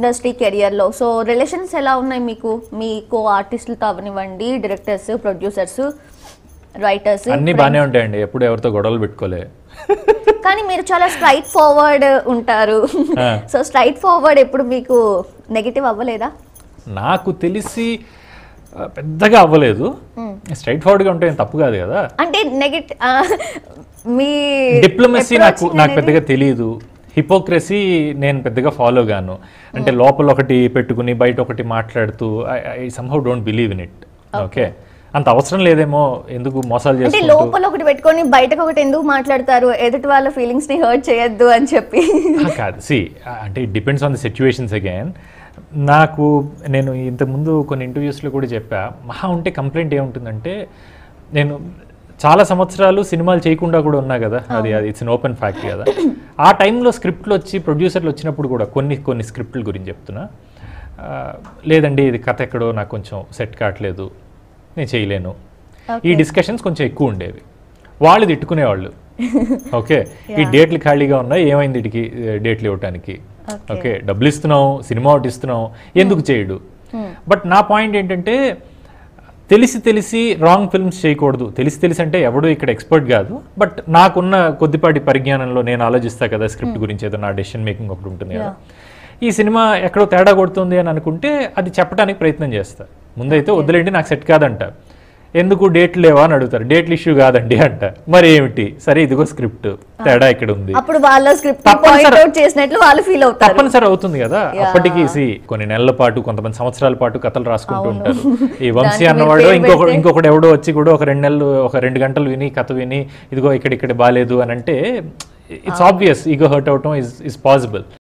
Industry కెరియర్లో so relations ఎలా ఉన్నాయి మీకు మీ కో ఆర్టిస్టులతో అవనివ్వండి డైరెక్టర్స్ ప్రొడ్యూసర్స్ రైటర్స్ అన్నీ బాగానే ఉంటాయండి ఎప్పుడు ఎవరితో గొడవలు పెట్టుకోలే కానీ మీరు చాలా స్ట్రైట్ ఫార్వర్డ్ ఉంటారు ఆ. సో స్ట్రైట్ ఫార్వర్డ్ ఎప్పుడు మీకు నెగిటివ్ అవ్వలేదా నాకు తెలిసి ఆ, పెద్దగా అవ్వలేదు స్ట్రైట్ ఫార్వర్డ్గా ఉంటే ఏం తప్పు కాదు కదా అంటే నెగటివ్ మీ డిప్లొమసీ approach నాకు నాకు అనేది- పెద్దగా తెలియదు హిపోక్రసీ నేను పెద్దగా ఫాలో గాను అంటే లోపల ఒకటి పెట్టుకుని బయట ఒకటి మాట్లాడుతూ I somehow don't believe in it okay అంత అవసరం లేదేమో ఎందుకు మోసాలు అంటే చేసుకుంటూ లోపల ఒకటి పెట్టుకొని బయటకు ఒకటి ఎందుకు మాట్లాడతారు ఎదుటి వాళ్ళ ఫీలింగ్స్ ని హర్ట్ చేయొద్దు అని చెప్పి ఆ, కాదు సి అంటే it depends on the situations again నాకు నేను ఇంతకుముందు కొన్ని ఇంటర్వ్యూస్లో కూడా చెప్పా మహా ఉంటే కంప్లైంట్ ఏముంటుందంటే నేను చాలా సంవత్సరాలు సినిమాలు చేయకుండా కూడా ఉన్నా కదా అది అది ఇట్స్ ఓపెన్ ఫ్యాక్ట్ కదా ఆ టైంలో స్క్రిప్ట్లు వచ్చి ప్రొడ్యూసర్లు వచ్చినప్పుడు కూడా కొన్ని కొన్ని స్క్రిప్ట్ల గురించి చెప్తున్నా ఆ, లేదండి ఇది కథ ఎక్కడో నాకు కొంచెం సెట్ కావట్లేదు నేను చేయలేను ఈ డిస్కషన్స్ కొంచెం ఎక్కువ ఉండేవి వాళ్ళు తిట్టుకునేవాళ్ళు ఓకే ఈ డేట్లు ఖాళీగా ఉన్నాయి ఏమైంది వీటికి డేట్లు ఇవ్వటానికి ఓకే డబ్బులు ఇస్తున్నాం సినిమా ఒకటి ఇస్తున్నాం ఎందుకు చేయడు బట్ నా పాయింట్ ఏంటంటే తెలిసి తెలిసి రాంగ్ ఫిల్మ్స్ చేయకూడదు తెలిసి తెలిసి అంటే ఎవడు ఇక్కడ ఎక్స్పర్ట్ కాదు బట్ నాకున్న కొద్దిపాటి పరిజ్ఞానంలో నేను ఆలోచిస్తా కదా స్క్రిప్ట్ గురించి ఏదో నా డెసిషన్ మేకింగ్ ఒకటి ఉంటుంది కదా ఈ సినిమా ఎక్కడో తేడా కొడుతుంది అని అనుకుంటే అది చెప్పడానికి ప్రయత్నం చేస్తా ముందైతే వదిలేండి నాకు సెట్ కాదంట ఎందుకు డేట్లు లేవా అని అడుగుతారు డేట్లు ఇష్యూ కాదండి అంట మరి ఏమిటి సరే ఇదిగో స్క్రిప్ట్ తేడా ఇక్కడ ఉంది అప్పుడు వాళ్ళ స్క్రిప్ట్ తప్పనిసరి- పాయింట్ అవుట్ చేసినట్లు వాళ్ళు ఫీల్ అవుతారు తప్పనిసరి అవుతుంది కదా అప్పటికి సి కొన్ని నెలల పాటు కొంతమంది సంవత్సరాల పాటు కథలు రాసుకుంటూ ఉంటారు ఈ వంశీ దానికి అన్నవాడు మీరు ఇంకొక పేరు ఇంకొకటి ఎవడో వచ్చి కూడా ఒక రెండు నెలలు ఒక రెండు గంటలు విని కథ విని ఇదిగో ఇక్కడ ఇక్కడ బాగాలేదు అని అంటే ఇట్స్ ఆబ్వియస్ ఈగో హర్ట్ అవటం ఇస్ ఇస్ పాసిబుల్